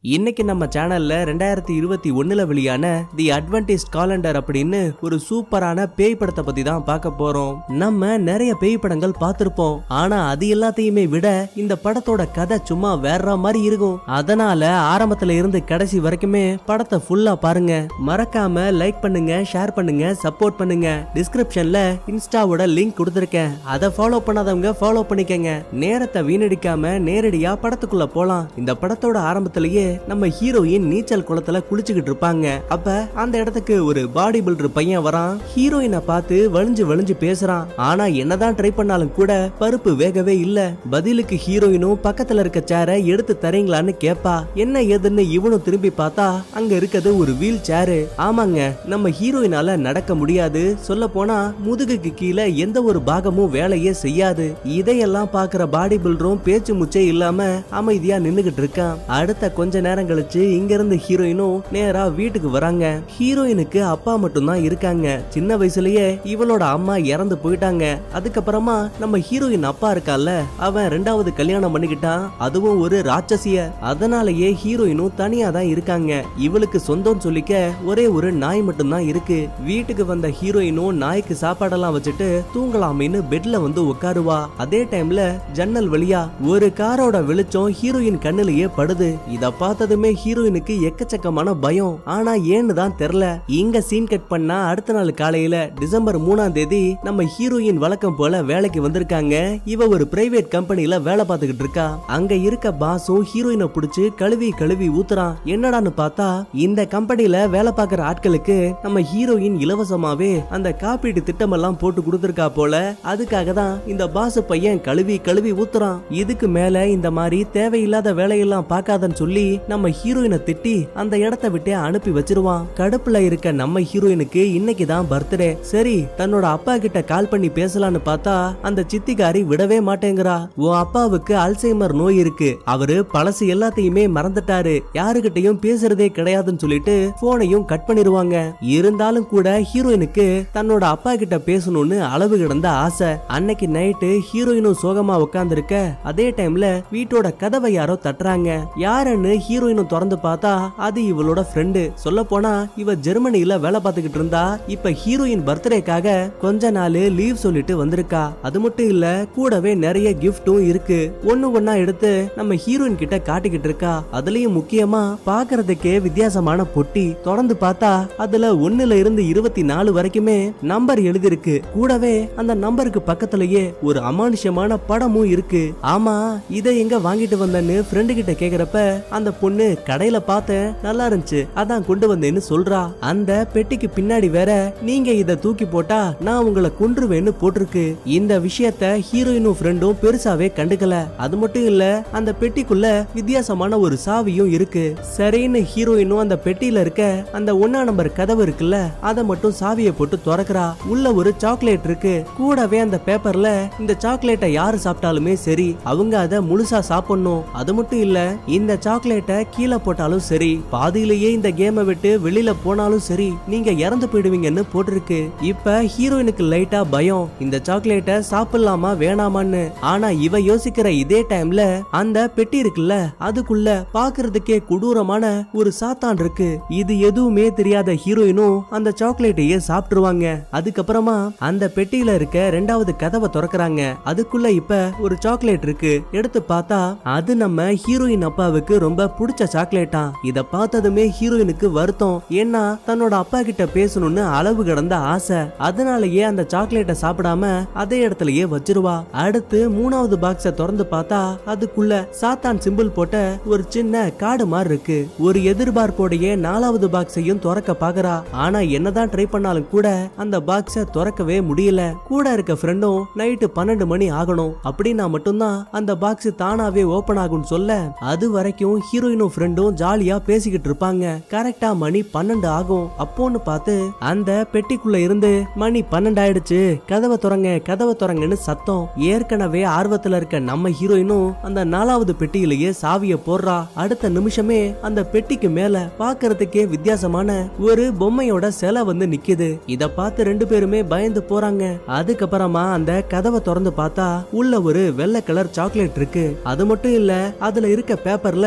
இன்னைக்கு நம்ம சேனல்ல ரெண்டாயிரத்தி இருபத்தி ஒண்ணுல வெளியான தி அட்வென்டிஸ் காலண்டர் அப்படின்னு ஒரு சூப்பரான பேய் படத்தை பத்தி தான் பார்க்க போறோம் நம்ம நிறைய பேய் படங்கள் பார்த்திருப்போம் ஆனா அது எல்லாத்தையுமே விட இந்த படத்தோட கதை சும்மா வேற மாதிரி இருக்கும் அதனால ஆரம்பத்துல இருந்து கடைசி வரைக்குமே படத்தை ஃபுல்லா பாருங்க மறக்காம லைக் பண்ணுங்க ஷேர் பண்ணுங்க சப்போர்ட் பண்ணுங்க டிஸ்கிரிப்ஷன்ல இன்ஸ்டாவோட லிங்க் கொடுத்துருக்கேன் அதை ஃபாலோ பண்ணாதவங்க ஃபாலோ பண்ணிக்கங்க நேரத்தை வீணடிக்காம நேரடியா படத்துக்குள்ள போலாம் இந்த படத்தோட ஆரம்பத்திலேயே நம்ம ஹீரோயின் நீச்சல் குளத்துல குளிச்சுக்கிட்டு இருப்பாங்க அப்ப அந்த இடத்துக்கு ஒரு பாடி பில்டர் பையன் வரான் ஹீரோயினை பார்த்து வலிஞ்சு வலிஞ்சு பேசுறான் ஆனா என்னதான் ட்ரை பண்ணாலும் கூட பருப்பு வேகவே இல்ல பதிலுக்கு ஹீரோயினும் பக்கத்துல இருக்க சேரை எடுத்து தரீங்களான்னு கேப்பா என்ன ஏதுன்னு இவனும் திரும்பி பார்த்தா அங்க இருக்கிறது ஒரு வீல் சேரு ஆமாங்க நம்ம ஹீரோயினால நடக்க முடியாது சொல்ல போனா முதுகுக்கு கீழே எந்த ஒரு பாகமும் வேலையே செய்யாது இதையெல்லாம் பாக்குற பாடி பில்டரும் பேச்சு முச்சே இல்லாம அமைதியா நின்னுகிட்டு இருக்கான் அடுத்த கொஞ்ச நேரம் கழிச்சு இங்க இருந்து ஹீரோயினும் நேரா வீட்டுக்கு வராங்க ஹீரோயினுக்கு அப்பா மட்டும்தான் இருக்காங்க சின்ன வயசுலயே இவளோட அம்மா இறந்து போயிட்டாங்க அதுக்கப்புறமா நம்ம ஹீரோயின் அப்பா இருக்கால அவன் ரெண்டாவது கல்யாணம் பண்ணிக்கிட்டான் அதுவும் ஒரு ராட்சசிய அதனாலயே ஹீரோயினும் தனியா தான் இருக்காங்க இவளுக்கு சொந்தம் சொல்லிக்க ஒரே ஒரு நாய் மட்டும்தான் இருக்கு வீட்டுக்கு வந்த ஹீரோயினும் நாய்க்கு சாப்பாடெல்லாம் வச்சுட்டு தூங்கலாமேன்னு பெட்ல வந்து உட்காருவா அதே டைம்ல ஜன்னல் வழியா ஒரு காரோட வெளிச்சம் ஹீரோயின் கண்ணுலயே படுது இத பார்த்ததுமே ஹீரோயினுக்கு எக்கச்சக்கமான பயம் ஆனா ஏன்னு தான் தெரியல இங்க சீன் கட் பண்ணா அடுத்த நாள் காலையில டிசம்பர் மூணாம் தேதி நம்ம ஹீரோயின் வழக்கம் போல வேலைக்கு வந்திருக்காங்க இவ ஒரு பிரைவேட் கம்பெனில வேலை பார்த்துக்கிட்டு இருக்கா அங்க இருக்க பாஸும் ஹீரோயினை புடிச்சு கழுவி கழுவி ஊத்துறான் என்னடான்னு பார்த்தா இந்த கம்பெனில வேலை பார்க்குற ஆட்களுக்கு நம்ம ஹீரோயின் இலவசமாவே அந்த காப்பீட்டு திட்டமெல்லாம் போட்டு கொடுத்துருக்கா போல அதுக்காக தான் இந்த பாஸ் பையன் கழுவி கழுவி ஊத்துறான் இதுக்கு மேல இந்த மாதிரி தேவையில்லாத வேலையெல்லாம் பார்க்காதன்னு சொல்லி நம்ம ஹீரோயினை திட்டி அந்த இடத்த விட்டே அனுப்பி வச்சிருவான் கடுப்புல இருக்க நம்ம ஹீரோயினுக்கு இன்னைக்கு தான் பர்த்டே சரி தன்னோட அப்பா கிட்ட கால் பண்ணி பேசலான்னு பார்த்தா அந்த சித்திகாரி விடவே மாட்டேங்கிறா உன் அப்பாவுக்கு அல்சைமர் நோய் இருக்கு அவரு பழசு எல்லாத்தையுமே மறந்துட்டாரு யாருகிட்டயும் பேசுறதே கிடையாதுன்னு சொல்லிட்டு போனையும் கட் பண்ணிருவாங்க இருந்தாலும் கூட ஹீரோயினுக்கு தன்னோட அப்பா கிட்ட பேசணும்னு அளவு கிடந்த ஆசை அன்னைக்கு நைட்டு ஹீரோயினும் சோகமா உட்கார்ந்திருக்க அதே டைம்ல வீட்டோட கதவை யாரோ தட்டுறாங்க யாருன்னு ஹீரோயினும் திறந்து பார்த்தா அது இவளோட ஃப்ரெண்டு சொல்ல போனா இவ ஜெர்மனில வேலை பார்த்துக்கிட்டு இருந்தா இப்ப ஹீரோயின் பர்த்டேக்காக கொஞ்ச நாள் லீவ் சொல்லிட்டு வந்திருக்கா அது மட்டும் இல்ல கூடவே நிறைய கிஃப்டும் இருக்கு ஒண்ணு ஒண்ணா எடுத்து நம்ம ஹீரோயின் கிட்ட காட்டிக்கிட்டு இருக்கா அதுலயும் முக்கியமா பாக்குறதுக்கே வித்தியாசமான பொட்டி தொடர்ந்து பார்த்தா அதுல ஒண்ணுல இருந்து இருபத்தி நாலு வரைக்குமே நம்பர் எழுதிருக்கு கூடவே அந்த நம்பருக்கு பக்கத்துலயே ஒரு அமானுஷ்யமான படமும் இருக்கு ஆமா இதை எங்க வாங்கிட்டு வந்தேன்னு ஃப்ரெண்டு கிட்ட கேக்குறப்ப அந்த பொண்ணு கடையில பார்த்தேன் நல்லா இருந்துச்சு அதான் கொண்டு வந்தேன்னு சொல்றா அந்த பெட்டிக்கு பின்னாடி வேற நீங்க இத தூக்கி போட்டா நான் உங்களை கொன்றுவேன்னு போட்டிருக்கு இந்த விஷயத்த ஹீரோயினும் ஃப்ரெண்டும் பெருசாவே கண்டுக்கல அது மட்டும் இல்ல அந்த பெட்டிக்குள்ள வித்தியாசமான ஒரு சாவியும் இருக்கு சரின்னு ஹீரோயினும் அந்த பெட்டியில இருக்க அந்த ஒன்னா நம்பர் கதவு இருக்குல்ல அதை மட்டும் சாவியை போட்டு திறக்கிறா உள்ள ஒரு சாக்லேட் இருக்கு கூடவே அந்த பேப்பர்ல இந்த சாக்லேட்டை யாரு சாப்பிட்டாலுமே சரி அவங்க அதை முழுசா சாப்பிடணும் அது மட்டும் இல்ல இந்த சாக்லேட்டை கீழே போட்டாலும் சரி பாதியிலேயே இந்த கேமை விட்டு வெளியில போனாலும் சரி நீங்க இறந்து போயிடுவீங்கன்னு போட்டிருக்கு இப்ப ஹீரோயினுக்கு லைட்டா பயம் இந்த சாக்லேட்டை சாப்பிடலாமா வேணாமான்னு ஆனா இவ யோசிக்கிற இதே டைம்ல அந்த பெட்டி இருக்குல்ல அதுக்குள்ள பாக்குறதுக்கே கொடூரமான ஒரு சாத்தான் இருக்கு இது எதுவுமே தெரியாத ஹீரோயினும் அந்த சாக்லேட்டையே சாப்பிட்டுருவாங்க அதுக்கப்புறமா அந்த பெட்டியில இருக்க ரெண்டாவது கதவை திறக்கறாங்க அதுக்குள்ள இப்ப ஒரு சாக்லேட் இருக்கு எடுத்து பார்த்தா அது நம்ம ஹீரோயின் அப்பாவுக்கு ரொம்ப பிடிச்ச சாக்லேட்டா இத பார்த்ததுமே ஹீரோயினுக்கு வருத்தம் ஏன்னா தன்னோட அப்பா கிட்ட பேசணும்னு அளவு கடந்த ஆசை அதனாலயே அந்த சாக்லேட்டை சாப்பிடாம அதே இடத்துலயே வச்சிருவா அடுத்து மூணாவது பாக்ஸ திறந்து பார்த்தா அதுக்குள்ள சாத்தான் சிம்பிள் போட்ட ஒரு சின்ன காடு மாதிரி இருக்கு ஒரு எதிர்பார்ப்போடைய நாலாவது பாக்ஸையும் திறக்க பாக்குறா ஆனா என்னதான் ட்ரை பண்ணாலும் கூட அந்த பாக்ஸ திறக்கவே முடியல கூட இருக்க ஃப்ரெண்டும் நைட்டு பன்னெண்டு மணி ஆகணும் அப்படின்னா மட்டும்தான் அந்த பாக்ஸ் தானாவே ஓபன் ஆகும்னு சொல்ல அது வரைக்கும் ஹீரோயினும் ஃப்ரெண்டும் ஜாலியா பேசிக்கிட்டு இருப்பாங்க கரெக்டா மணி பன்னெண்டு ஆகும் அப்போன்னு பார்த்து அந்த பெட்டிக்குள்ள இருந்து மணி பன்னெண்டு ஆயிடுச்சு கதவை திறங்க கதவை திறங்கன்னு சத்தம் ஏற்கனவே ஆர்வத்துல இருக்க நம்ம ஹீரோயினும் அந்த நாலாவது பெட்டியிலேயே சாவிய போடுறா அடுத்த நிமிஷமே அந்த பெட்டிக்கு மேல பாக்குறதுக்கே வித்தியாசமான ஒரு பொம்மையோட சிலை வந்து நிக்குது இத பார்த்து ரெண்டு பேருமே பயந்து போறாங்க அதுக்கப்புறமா அந்த கதவை திறந்து பார்த்தா உள்ள ஒரு வெள்ளை கலர் சாக்லேட் இருக்கு அது மட்டும் இல்ல அதுல இருக்க பேப்பர்ல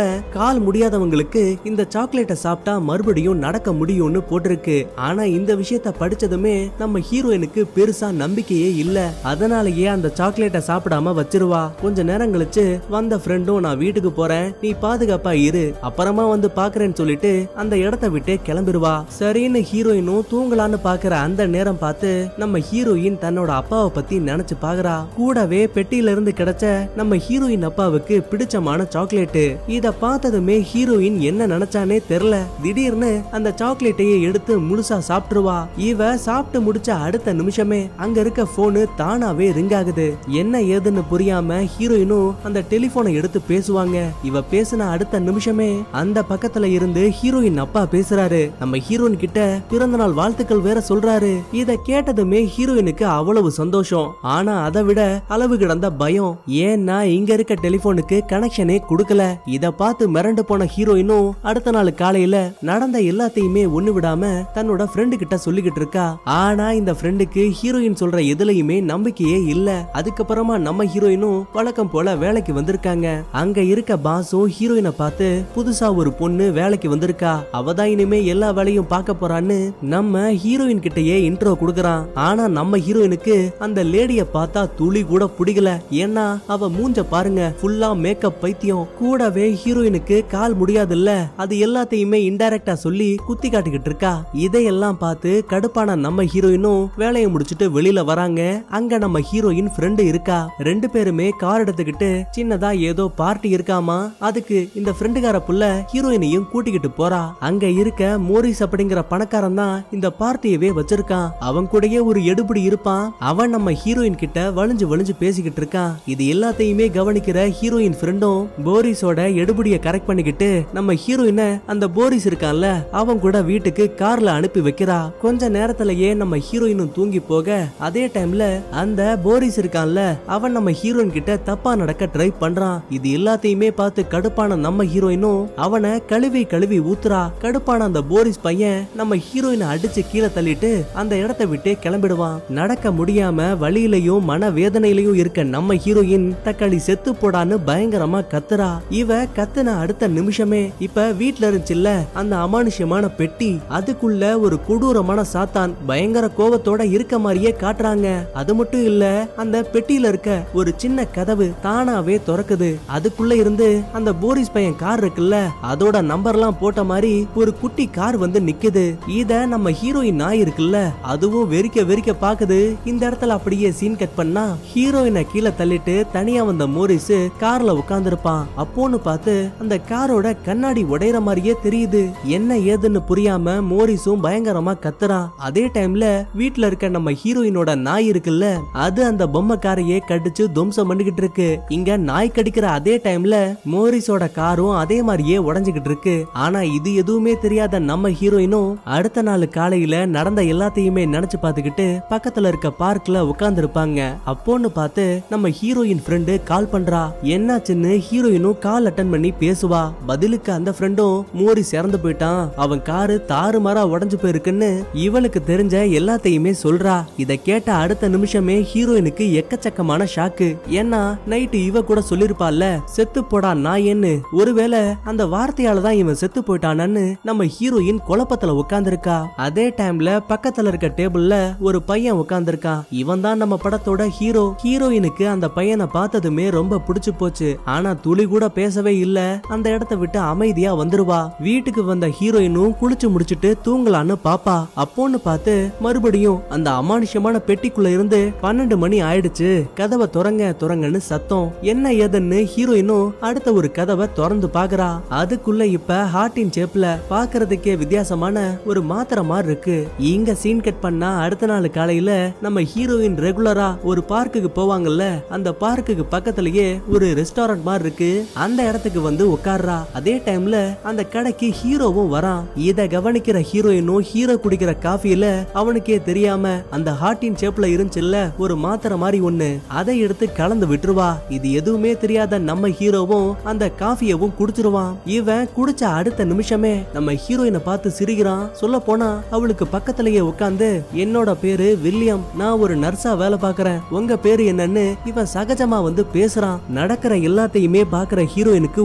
கால் முடியாதவங்களுக்கு இந்த சாக்லேட்டை சாப்பிட்டா மறுபடியும் நடக்க முடியும்னு போட்டிருக்கு ஆனா இந்த விஷயத்த படிச்சதுமே நம்ம ஹீரோயினுக்கு பெருசா நம்பிக்கையே இல்ல அதனாலயே அந்த சாக்லேட்டை சாப்பிடாம வச்சிருவா கொஞ்ச நேரம் கழிச்சு வந்த ஃப்ரெண்டும் நான் வீட்டுக்கு போறேன் நீ பாதுகாப்பா இரு அப்புறமா வந்து பாக்குறேன்னு சொல்லிட்டு அந்த இடத்த விட்டு கிளம்பிடுவா சரின்னு ஹீரோயினும் தூங்கலான்னு பாக்குற அந்த நேரம் பார்த்து நம்ம ஹீரோயின் தன்னோட அப்பாவை பத்தி நினைச்சு பாக்குறா கூடவே பெட்டியில இருந்து கிடைச்ச நம்ம ஹீரோயின் அப்பாவுக்கு பிடிச்சமான சாக்லேட் இத பார்த்ததுமே ஹீரோயின் என்ன நினைச்சானே தெரியல திடீர்னு அந்த சாக்லேட்டையே எடுத்து முழுசா சாப்பிட்டுருவா இவ சாப்பிட்டு முடிச்ச அடுத்த நிமிஷமே அங்க இருக்க போனு தானாவே ரிங் ஆகுது என்ன ஏதுன்னு புரியாம ஹீரோயினும் அந்த டெலிபோனை எடுத்து பேசுவாங்க இவ பேசின அடுத்த நிமிஷமே அந்த பக்கத்துல இருந்து ஹீரோயின் அப்பா பேசுறாரு நம்ம ஹீரோயின் கிட்ட பிறந்த நாள் வாழ்த்துக்கள் வேற சொல்றாரு இத கேட்டதுமே ஹீரோயினுக்கு அவ்வளவு சந்தோஷம் ஆனா அதை விட அளவு கிடந்த பயம் ஏன்னா இங்க இருக்க டெலிபோனுக்கு கனெக்ஷனே கொடுக்கல இத பார்த்து மிரண்டு போன ஹீரோயினும் அடுத்த நாள் காலையில நடந்த எல்லாத்தையுமே ஒண்ணு விடாம தன்னோட ஃப்ரெண்டு கிட்ட சொல்லிக்கிட்டு இருக்கா ஆனா இந்த ஃப்ரெண்டுக்கு ஹீரோயின் சொல்ற எதுலயுமே நம்பிக்கையே இல்ல அதுக்கப்புறமா நம்ம ஹீரோயினும் வழக்கம் போல வேலைக்கு வந்திருக்காங்க அங்க இருக்க பாஸும் ஹீரோயினை பார்த்து புதுசா ஒரு பொண்ணு வேலைக்கு வந்திருக்கா அவதான் இனிமே எல்லா வேலையும் பார்க்க போறான்னு நம்ம ஹீரோயின் கிட்டயே இன்ட்ரோ கொடுக்கறான் ஆனா நம்ம ஹீரோயினுக்கு அந்த லேடிய பார்த்தா துளி கூட பிடிக்கல ஏன்னா அவ மூஞ்ச பாருங்க ஃபுல்லா மேக்கப் பைத்தியம் கூடவே ஹீரோயினுக்கு கால் முடியாதுல்ல அது எல்லாத்தையுமே இன்டைரக்டா சொல்லி குத்தி காட்டிக்கிட்டு இருக்கா இதையெல்லாம் பார்த்து கடுப்பான நம்ம ஹீரோயினும் வேலையை முடிச்சிட்டு வெளியில வராங்க அங்க நம்ம ஹீரோயின் ஃப்ரெண்டு இருக்கா ரெண்டு பேருமே கார் எடுத்துக்கிட்டு சின்னதா ஏதோ பார்ட்டி இருக்காமா அதுக்கு இந்த ஃப்ரெண்டுகார புள்ள ஹீரோயினையும் கூட்டிக்கிட்டு போறா அங்க இருக்க மோரிஸ் அப்படிங்கிற பணக்காரன் தான் இந்த பார்ட்டியவே வச்சிருக்கான் அவன் கூடயே ஒரு எடுபடி இருப்பான் அவன் நம்ம ஹீரோயின் கிட்ட வலிஞ்சு வலிஞ்சு பேசிக்கிட்டு இருக்கான் இது எல்லாத்தையுமே கவனிக்கிற ஹீரோயின் ஃப்ரெண்டும் போரிஸோட எடுபடிய கரெக்ட் பண்ணிக்கிட்டு நம்ம ஹீரோயினை அந்த போரிஸ் இருக்கான்ல அவன் கூட வீட்டுக்கு கார்ல அனுப்பி வைக்கிறா கொஞ்ச நேரத்திலேயே நம்ம ஹீரோயினும் தூங்கி போக அதே டைம்ல அந்த போரிஸ் இருக்கான்ல அவன் நம்ம ஹீரோயின் கிட்ட தப்பா நடக்க ட்ரை பண்றான் இது எல்லாத்தையுமே பார்த்து கடுப்பான நம்ம ஹீரோயினும் அவனை கழுவி கழுவி ஊத்துறா கடுப்பான அந்த போரிஸ் பையன் நம்ம ஹீரோயினை அடிச்சு கீழே தள்ளிட்டு அந்த இடத்தை விட்டு கிளம்பிடுவான் நடக்க முடியாம வழியிலையும் மன வேதனையிலையும் இருக்க நம்ம ஹீரோயின் தக்காளி செத்து போடான்னு பயங்கரமா கத்துறா இவ கத்துன அடுத்த நிமிஷமே இப்ப வீட்ல இருந்துச்சுல்ல அந்த அமானுஷ்யமான பெட்டி அதுக்குள்ள ஒரு கொடூரமான சாத்தான் பயங்கர கோவத்தோட இருக்க மாதிரியே காட்டுறாங்க அது மட்டும் இல்ல அந்த பெட்டியில இருக்க ஒரு சின்ன கதவு தானாவே திறக்குது அதுக்குள்ள இருந்து அந்த போரிஸ் பையன் கார் இருக்குல்ல அதோட நம்பர்லாம் போட்ட மாதிரி ஒரு குட்டி கார் வந்து நிக்குது இத நம்ம ஹீரோயின் நாய் இருக்குல்ல அதுவும் வெறிக்க வெறிக்க பாக்குது இந்த இடத்துல அப்படியே சீன் கட் பண்ணா ஹீரோயினை கீழே தள்ளிட்டு தனியா வந்த மோரிஸ் கார்ல உட்கார்ந்திருப்பான் அப்போன்னு பார்த்து அந்த காரோட கண்ணாடி உடையற மாதிரியே தெரியுது என்ன ஏதுன்னு புரியாம மோரிஸும் பயங்கரமா கத்துறான் அதே டைம்ல வீட்ல இருக்க நம்ம ஹீரோயினோட நாய் இருக்குல்ல அது அந்த பொம்மை காரையே கடிச்சு துவம்சம் பண்ணிக்கிட்டு இருக்கு இங்க நாய் கடிக்கிற அதே டைம்ல மோரிஸோட காரும் அதே மாதிரியே உடைஞ்சுகிட்டு இருக்கு ஆனா இது எதுவுமே தெரியாத நம்ம ஹீரோயினும் அடுத்த நாள் காலையில நடந்த எல்லாத்தையுமே நினைச்சு பார்த்துக்கிட்டு பக்கத்துல இருக்க பார்க்ல உட்கார்ந்து இருப்பாங்க அப்போன்னு பார்த்து நம்ம ஹீரோயின் ஃப்ரெண்டு கால் பண்றா என்னாச்சுன்னு ஹீரோயினும் கால் அட்டன் பண்ணி பேசுவா பதிலுக்கு அந்த ஃப்ரெண்டும் மோரிஸ் இறந்து போயிட்டான் அவன் காரு தாறுமாறா உடைஞ்சு போயிருக்குன்னு இவளுக்கு தெரிஞ்ச எல்லாத்தையுமே சொல்றா இத கேட்ட அடுத்த நிமிஷமே ஹீரோயினுக்கு எக்கச்சக்கமான ஷாக்கு ஏன்னா நைட்டு இவ கூட சொல்லிருப்பால செத்து போடா நாயன்னு ஒருவேளை அந்த வார்த்தையால தான் இவன் செத்து போயிட்டானன்னு நம்ம ஹீரோயின் குழப்பத்துல உட்கார்ந்திருக்கா அதே டைம்ல பக்கத்துல இருக்க டேபிள்ல ஒரு பையன் உட்கார்ந்திருக்கான் இவன் தான் நம்ம படத்தோட ஹீரோ ஹீரோயினுக்கு அந்த பையனை பார்த்ததுமே ரொம்ப பிடிச்சு போச்சு ஆனா துளி கூட பேசவே இல்ல அந்த இடத்த விட்டு அமைதியா வந்துருவா வீட்டுக்கு வந்த ஹீரோயினும் குளிச்சு முடிச்சிட்டு தூங்கலான்னு பாப்பா அப்போன்னு பார்த்து மறுபடியும் அந்த அமானுஷ்யமான பெட்டிக்குள்ள இருந்து பன்னெண்டு மணி ஆயிடுச்சு கதவை துறங்க துறங்கன்னு சத்தம் என்ன ஏதுன்னு ஹீரோயினும் அடுத்த ஒரு கதவை திறந்து பாக்குறா அதுக்குள்ள இப்ப ஹார்ட்டின் சேப்ல பாக்குறதுக்கே வித்தியாசமான ஒரு மாத்திரை மாதிரி இருக்கு இங்க சீன் கட் பண்ணா அடுத்த நாள் காலையில நம்ம ஹீரோயின் ரெகுலரா ஒரு பார்க்குக்கு போவாங்கல்ல அந்த பார்க்குக்கு பக்கத்துலயே ஒரு ரெஸ்டாரண்ட் மாதிரி இருக்கு அந்த இடத்துக்கு வந்து உட்கார்றா அதே டைம்ல அந்த கடைக்கு ஹீரோவும் வரான் இத கவனிக்கிற ஹீரோயினும் ஹீரோ குடிக்கிற காஃபில அவனுக்கே தெரியாம அந்த ஹார்ட்டின் ஷேப்ல இருந்துச்சுல்ல ஒரு மாத்திரை மாதிரி ஒண்ணு அதை எடுத்து கலந்து விட்டுருவா இது எதுவுமே தெரியாத நம்ம ஹீரோவும் அந்த காஃபியவும் குடிச்சிருவான் இவன் குடிச்ச அடுத்த நிமிஷமே நம்ம ஹீரோயினை பார்த்து சிரிக்கிறான் சொல்ல போனா அவளுக்கு பக்கத்திலேயே உட்காந்து என்னோட பேரு வில்லியம் நான் ஒரு நர்ஸா வேலை பார்க்கறேன் உங்க பேரு என்னன்னு இவன் சகஜமா வந்து பேசுறான் நடக்கிற எல்லாத்தையுமே பாக்குற ஹீரோயினுக்கு ஒண்ணுமே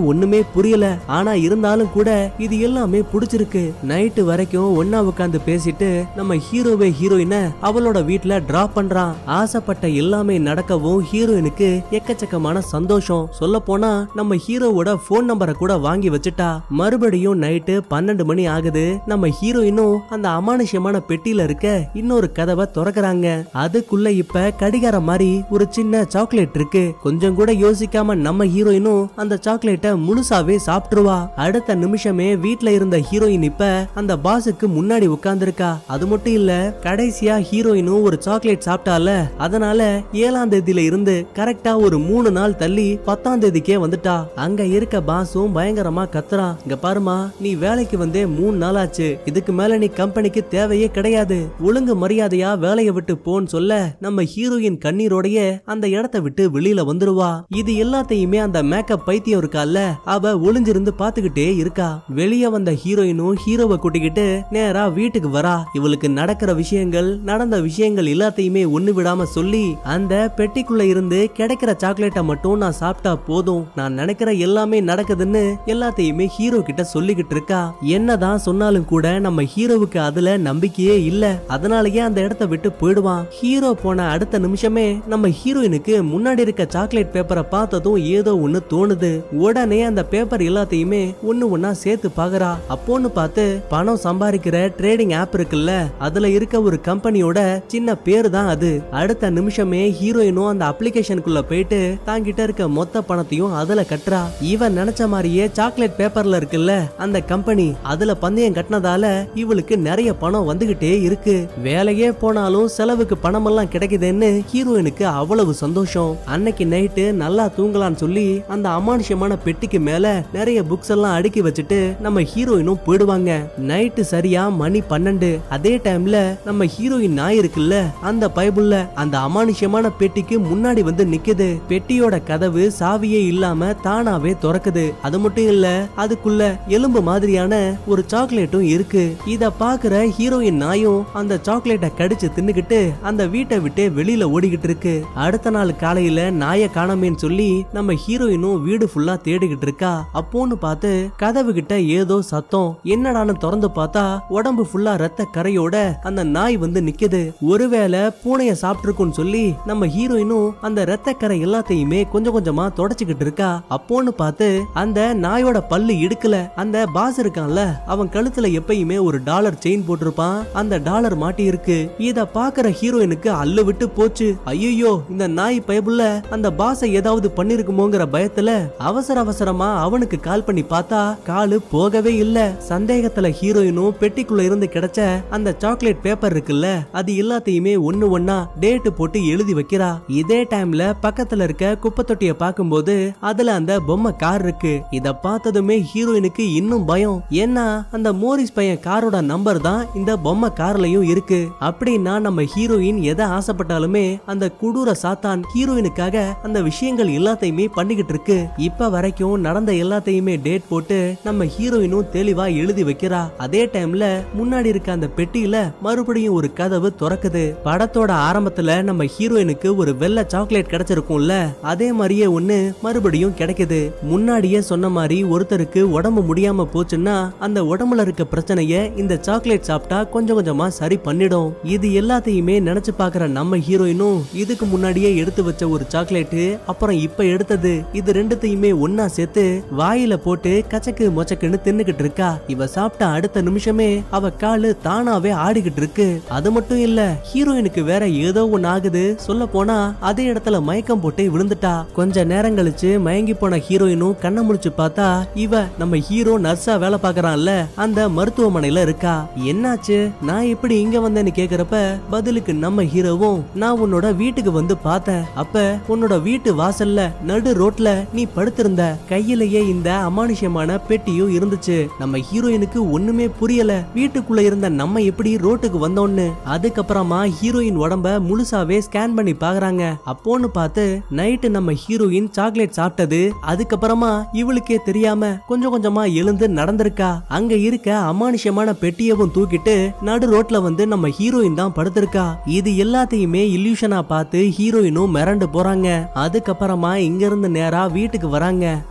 புரியல ஆனா இருந்தாலும் கூட இது எல்லாமே பிடிச்சிருக்கு நைட்டு வரைக்கும் ஒன்னா உட்காந்து பேசிட்டு நம்ம ஹீரோவே ஹீரோயினை அவளோட வீட்ல டிராப் பண்றான் ஆசைப்பட்ட எல்லாமே நடக்கவும் ஹீரோயினுக்கு எக்கச்சக்கமான சந்தோஷம் சொல்ல போனா நம்ம ஹீரோவோட போன் நம்பரை கூட வாங்கி வச்சுட்டா மறுபடியும் நைட்டு பன்னெண்டு மணி ஆகுது நம்ம ஹீரோயினும் அந்த அமானுஷ்யமான பெட்டியில இருக்க இன்னொரு கதவை திறக்கறாங்க அதுக்குள்ள இப்ப கடிகாரம் மாதிரி ஒரு சின்ன சாக்லேட் இருக்கு கொஞ்சம் கூட யோசிக்காம நம்ம ஹீரோயினும் அந்த சாக்லேட்டை முழுசாவே சாப்பிட்டுருவா அடுத்த நிமிஷமே வீட்ல இருந்த ஹீரோயின் இப்ப அந்த பாஸுக்கு முன்னாடி உட்கார்ந்திருக்கா அது மட்டும் இல்ல கடைசியா ஹீரோயினும் ஒரு சாக்லேட் சாப்பிட்டால அதனால ஏழாம் தேதியில இருந்து கரெக்டா ஒரு மூணு நாள் தள்ளி பத்தாம் தேதிக்கே வந்துட்டா அங்க இருக்க பாஸும் பயங்கரமா கத்துறான் இங்க பாருமா நீ வேலைக்கு வந்தே மூணு நாள் ஆச்சு இதுக்கு மேல நீ கம்பெனிக்கு தேவையே கிடையாது ஒழுங்கு மரியாதையா வேலையை விட்டு போன்னு சொல்ல நம்ம ஹீரோயின் கண்ணீரோடைய அந்த இடத்த விட்டு வெளியில வந்துருவா இது எல்லாத்தையுமே அந்த மேக்கப் பைத்தியம் இருக்கால அவ ஒளிஞ்சிருந்து பாத்துக்கிட்டே இருக்கா வெளிய வந்த ஹீரோயினும் ஹீரோவை கூட்டிக்கிட்டு நேரா வீட்டுக்கு வரா இவளுக்கு நடக்கிற விஷயங்கள் நடந்த விஷயங்கள் எல்லாத்தையுமே ஒண்ணு விடாம சொல்லி அந்த பெட்டிக்குள்ள இருந்து கிடைக்கிற சாக்லேட்டை மட்டும் நான் சாப்பிட்டா போதும் நான் நினைக்கிற எல்லாமே நடக்குதுன்னு எல்லாத்தையுமே ஹீரோ கிட்ட சொல்லிக்கிட்டு இருக்கா என்னதான் சொன்னாலும் கூட நம்ம ஹீரோவுக்கு அதுல நம்பிக்கையே இல்ல அதனாலயே அந்த இடத்த விட்டு போயிடுவான் ஹீரோ போன அடுத்த நிமிஷமே நம்ம ஹீரோயினுக்கு முன்னாடி இருக்க சாக்லேட் பேப்பரை பார்த்ததும் ஏதோ ஒண்ணு தோணுது உடனே அந்த பேப்பர் எல்லாத்தையுமே ஒண்ணு ஒண்ணா சேர்த்து பாக்குறா அப்போன்னு பார்த்து பணம் சம்பாதிக்கிற ட்ரேடிங் ஆப் இருக்குல்ல அதுல இருக்க ஒரு கம்பெனியோட சின்ன பேரு தான் அது அடுத்த நிமிஷமே ஹீரோயினும் அந்த அப்ளிகேஷனுக்குள்ள போயிட்டு தாங்கிட்ட இருக்க மொத்த பணத்தையும் அதுல கட்டுறா இவன் நினைச்ச மாதிரியே சாக்லேட் பேப்பர்ல இருக்குல்ல அந்த கம்பெனி அதுல பந்தயம் கட்டினதால இவளுக்கு நிறைய பணம் வந்துகிட்டே இருக்கு வேலையே போனாலும் செலவுக்கு பணம் எல்லாம் கிடைக்குதுன்னு ஹீரோயினுக்கு அவ்வளவு சந்தோஷம் அன்னைக்கு நைட்டு நல்லா தூங்கலாம்னு சொல்லி அந்த அமானுஷ்யமான பெட்டிக்கு மேல நிறைய புக்ஸ் எல்லாம் அடுக்கி வச்சுட்டு நம்ம ஹீரோயினும் போயிடுவாங்க நைட்டு சரியா மணி பன்னெண்டு அதே டைம்ல நம்ம ஹீரோயின் நாய் இருக்குல்ல அந்த பைபிள்ல அந்த அமானுஷ்யமான பெட்டிக்கு முன்னாடி வந்து நிக்குது பெட்டியோட கதவு சாவியே இல்லாம தானாவே திறக்குது அது மட்டும் இல்ல அதுக்குள்ள எலும்பு மாதிரியான ஒரு சாக்லேட்டும் இருக்கு இத பாக்குற ஹீரோயின் நாயும் அந்த சாக்லேட்டை கடிச்சு தின்னுகிட்டு அந்த வீட்டை விட்டு வெளியில ஓடிக்கிட்டு இருக்கு அடுத்த நாள் காலையில நாயை காணமேன்னு சொல்லி நம்ம ஹீரோயினும் வீடு ஃபுல்லா தேடிக்கிட்டு இருக்கா அப்போன்னு பார்த்து கதவு கிட்ட ஏதோ சத்தம் என்னடான்னு திறந்து பார்த்தா உடம்பு ஃபுல்லா ரத்த கரையோட அந்த நாய் வந்து நிக்குது ஒருவேளை பூனைய சாப்பிட்டுருக்குன்னு சொல்லி நம்ம ஹீரோயினும் அந்த ரத்த கரை எல்லாத்தையுமே கொஞ்சம் கொஞ்சமா தொடச்சுக்கிட்டு இருக்கா அப்போன்னு பார்த்து அந்த நாயோட பல்லு இடுக்கல அந்த பாஸ் இருக்கான்ல அவன் கழுத்துல எப்பயுமே ஒரு டாலர் செயின் போட்டிருப்பான் அந்த டாலர் மாட்டி இருக்கு இத பாக்குற ஹீரோயினுக்கு அல்லு விட்டு போச்சு ஐயோ இந்த நாய் பயபுள்ள அந்த பாஸை ஏதாவது பண்ணிருக்குமோங்கிற பயத்துல அவசர அவசரமா அவனுக்கு கால் பண்ணி பார்த்தா காலு போகவே இல்ல சந்தேகத்துல ஹீரோயினும் பெட்டிக்குள்ள இருந்து கிடைச்ச அந்த சாக்லேட் பேப்பர் இருக்குல்ல அது எல்லாத்தையுமே ஒண்ணு ஒண்ணா டேட்டு போட்டு எழுதி வைக்கிறா இதே டைம்ல பக்கத்துல இருக்க குப்பை தொட்டிய பார்க்கும்போது அதுல அந்த பொம்மை கார் இருக்கு இத பார்த்ததுமே ஹீரோயினுக்கு இன்னும் பயம் ஏன்னா அந்த மோரிஸ் பையன் காரோட நம்பர் தான் இந்த பொம்மை கார்லயும் இருக்கு அப்படின்னா நம்ம ஹீரோயின் எதை ஆசைப்பட்டாலுமே அந்த கொடூர சாத்தான் ஹீரோயினுக்காக அந்த விஷயங்கள் எல்லாத்தையுமே பண்ணிக்கிட்டு இருக்கு இப்ப வரைக்கும் நடந்த எல்லாத்தையுமே டேட் போட்டு நம்ம ஹீரோயினும் தெளிவா எழுதி வைக்கிறா அதே டைம்ல முன்னாடி இருக்க அந்த பெட்டியில மறுபடியும் ஒரு கதவு திறக்குது படத்தோட ஆரம்பத்துல நம்ம ஹீரோயினுக்கு ஒரு வெள்ளை சாக்லேட் கிடைச்சிருக்கும்ல அதே மாதிரியே ஒண்ணு மறுபடியும் கிடைக்குது முன்னாடியே சொன்ன மாதிரி ஒருத்தருக்கு உடம்பு முடியாம போச்சுன்னா அந்த உடம்புல இருக்க பிரச்சனைய இந்த சாக்லேட் சாப்பிட்டா கொஞ்சம் கொஞ்சமா சரி பண்ணிடும் இது எல்லாத்தையுமே நினைச்சு பாக்குற நம்ம ஹீரோயினும் இதுக்கு முன்னாடியே எடுத்து வச்ச ஒரு சாக்லேட் அப்புறம் இப்ப எடுத்தது இது ரெண்டுத்தையுமே ஒன்னா சேர்த்து வாயில போட்டு கச்சக்கு மொச்சக்குன்னு தின்னுகிட்டு இருக்கா இவ சாப்பிட்ட அடுத்த நிமிஷமே அவ காலு தானாவே ஆடிக்கிட்டு இருக்கு அது மட்டும் இல்ல ஹீரோயினுக்கு வேற ஏதோ ஒண்ணு ஆகுது சொல்ல போனா அதே இடத்துல மயக்கம் போட்டு விழுந்துட்டா கொஞ்ச நேரம் கழிச்சு மயங்கி போன ஹீரோயினும் கண்ணை முழிச்சு பார்த்தா இவ நம்ம ஹீரோ நர்ஸா வேலை பாக்குறான்ல அந்த மருத்துவமனையில இருக்கா என்னாச்சு நான் எப்படி இங்க வந்தேன்னு கேக்குறப்ப பதிலுக்கு நம்ம ஹீரோவும் நான் உன்னோட வீட்டுக்கு வந்து பார்த்தேன் அப்ப உன்னோட வீட்டு வாசல்ல நடு ரோட்ல நீ படுத்திருந்த கையிலேயே இந்த அமானுஷ்யமான பெட்டியும் இருந்துச்சு நம்ம ஹீரோயினுக்கு ஒண்ணுமே புரியல வீட்டுக்குள்ள இருந்த நம்ம எப்படி ரோட்டுக்கு வந்தோம்னு அதுக்கப்புறமா ஹீரோயின் உடம்ப முழுசாவே ஸ்கேன் பண்ணி பாக்குறாங்க அப்போன்னு பார்த்து நைட்டு நம்ம ஹீரோயின் சாக்லேட் சாப்பிட்டது அதுக்கப்புறமா இவளுக்கே தெரியாம கொஞ்சம் கொஞ்சமா எழுந்து நடந்திருக்கா அங்க இருக்க அமானுஷ்யமான பெட்டியவும் தூக்கிட்டு நடு ரோட்ல வந்து நம்ம ஹீரோயின் தான் படுத்திருக்கா இது எல்லாத்தையுமே இல்யூஷனா பார்த்து ஹீரோயினும் மிரண்டு போறாங்க அதுக்கப்புறமா இங்க இருந்து நேரா வீட்டுக்கு வராங்க அங்க இருக்க